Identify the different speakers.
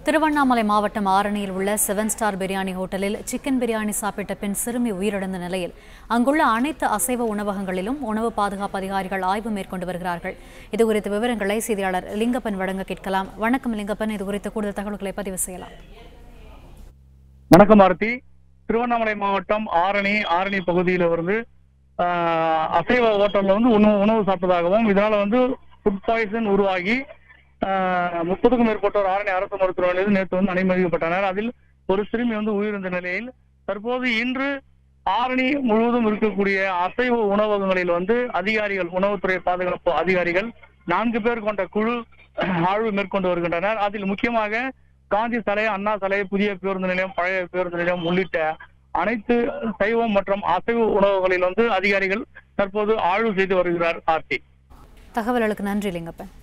Speaker 1: திருவண்ணாமலை மாவட்டம் ஆரணியில் உள்ள seven star biryani ஹோட்டலில் சிக்கன் பிரியாணி சாப்பிட்ட பின் சிறுமி உயிரிழந்த நிலையில் அங்குள்ள அனைத்து அசைவ உணவகங்களிலும் உணவு பாதுகாப்பு அதிகாரிகள் ஆய்வு மேற்கொண்டு வருகிறார்கள் இதுகுறித்த விவரங்களை செய்தியாளர் லிங்கப்பன் வழங்க கேட்கலாம் வணக்கம் லிங்கப்பன் இது குறித்த கூடுதல் தகவல்களை பதிவு செய்யலாம்
Speaker 2: வணக்கம் ஆர்த்தி திருவண்ணாமலை மாவட்டம் ஆரணி ஆரணி பகுதியில வந்து ஆஹ், அசைவ ஹோட்டல்ல வந்து உணவு உணவு சாப்பிட்டதாகவும் இதனால வந்து ஃபுட் பாய்சன் உருவாகி ஆஹ், முப்பதுக்கும் மேற்பட்டோர் ஆரணி அரசு மருத்துவமனையில் நேற்று வந்து அனுமதிக்கப்பட்டனர் அதில் ஒரு சிறுமி வந்து உயிரிழந்த நிலையில் தற்போது இன்று ஆரணி முழுவதும் இருக்கக்கூடிய அசைவ உணவகங்களில் வந்து அதிகாரிகள் உணவுத்துறை பாதுகாப்பு அதிகாரிகள் நான்கு பேர் கொண்ட குழு ஆய்வு மேற்கொண்டு வருகின்றனர் அதில் முக்கியமாக காந்தி சாலை அண்ணா சாலை புதிய பேருந்து நிலையம் பழைய பேருந்து நிலையம் உள்ளிட்ட அனைத்து சைவம் மற்றும் அசைவ உணவுகளில் வந்து அதிகாரிகள் தற்போது ஆய்வு செய்து வருகிறார் ஆர்த்தி
Speaker 1: தகவல்களுக்கு நன்றி லிங்கப்பன்